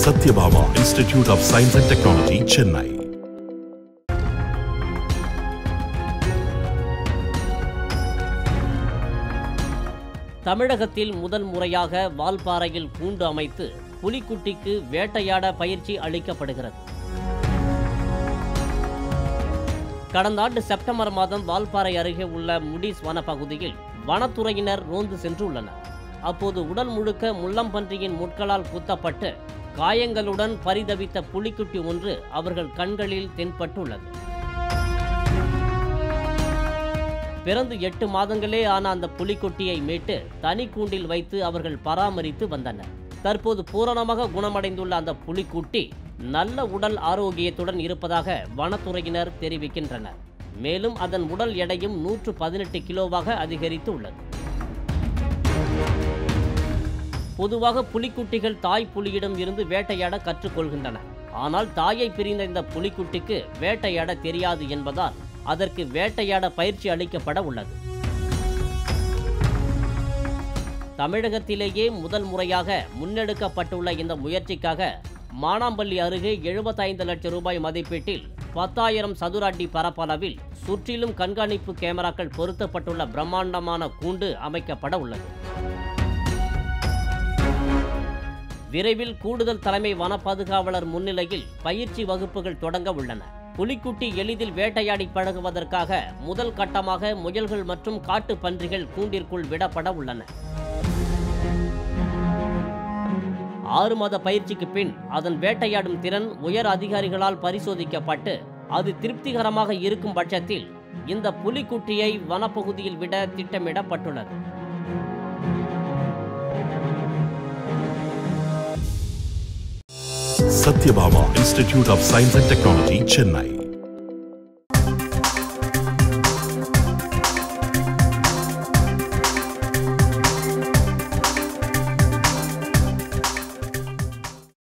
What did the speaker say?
Satyabhama institute of science and technology Chennai தமிழகத்தில் முதல் முறையாக வால்பாறையில் கூண்டு அமைத்து புலிக்குட்டிக்கு வேட்டையாட பயிற்சி அளிக்கப்படுகிறது கடந்த ஆண்டு செப்டம்பர் மாதம் வால்பாறை அருகே உள்ள முடிஸ் வனப்பகுதியில் வனத்துறையினர் ரோந்து சென்றுள்ளனர் அப்போது உடல் முழுக்க முள்ளம்பன்றியின் முட்களால் குத்தப்பட்டு காயங்களுடன் பரிதவித்த புலிக்குட்டி ஒன்று அவர்கள் கண்களில் தென்பட்டுள்ளது பிறந்து எட்டு மாதங்களே ஆன அந்த புலிக்குட்டியை மீட்டு தனி கூண்டில் வைத்து அவர்கள் பராமரித்து வந்தனர் தற்போது பூரணமாக குணமடைந்துள்ள அந்த புலிக்குட்டி நல்ல உடல் ஆரோக்கியத்துடன் இருப்பதாக வனத்துறையினர் தெரிவிக்கின்றனர் மேலும் அதன் உடல் எடையும் நூற்று பதினெட்டு கிலோவாக அதிகரித்து உள்ளது பொதுவாக புலிக்குட்டிகள் தாய் புலியிடம் இருந்து வேட்டையாட கற்றுக்கொள்கின்றன ஆனால் தாயை பிரிந்த இந்த புலிக்குட்டிக்கு வேட்டையாட தெரியாது என்பதால் அதற்கு வேட்டையாட பயிற்சி அளிக்கப்பட உள்ளது தமிழகத்திலேயே முதல் முறையாக முன்னெடுக்கப்பட்டுள்ள இந்த முயற்சிக்காக மானாம்பள்ளி அருகே எழுபத்தைந்து லட்சம் ரூபாய் மதிப்பீட்டில் பத்தாயிரம் சதுர அடி பரப்பளவில் சுற்றிலும் கண்காணிப்பு கேமராக்கள் பொருத்தப்பட்டுள்ள பிரம்மாண்டமான கூண்டு அமைக்கப்பட உள்ளது விரைவில் கூடுதல் தலைமை வன பாதுகாவலர் முன்னிலையில் பயிற்சி வகுப்புகள் தொடங்க உள்ளன புலிக்குட்டி எளிதில் வேட்டையாடி பழகுவதற்காக முதல் கட்டமாக முயல்கள் மற்றும் காட்டு பன்றிகள் கூண்டிற்குள் விடப்பட உள்ளன ஆறு மாத பயிற்சிக்கு பின் அதன் வேட்டையாடும் திறன் உயர் அதிகாரிகளால் பரிசோதிக்கப்பட்டு அது திருப்திகரமாக இருக்கும் பட்சத்தில் இந்த புலிக்குட்டியை வனப்பகுதியில் விட திட்டமிடப்பட்டுள்ளது Sathyabama institute of science and technology Chennai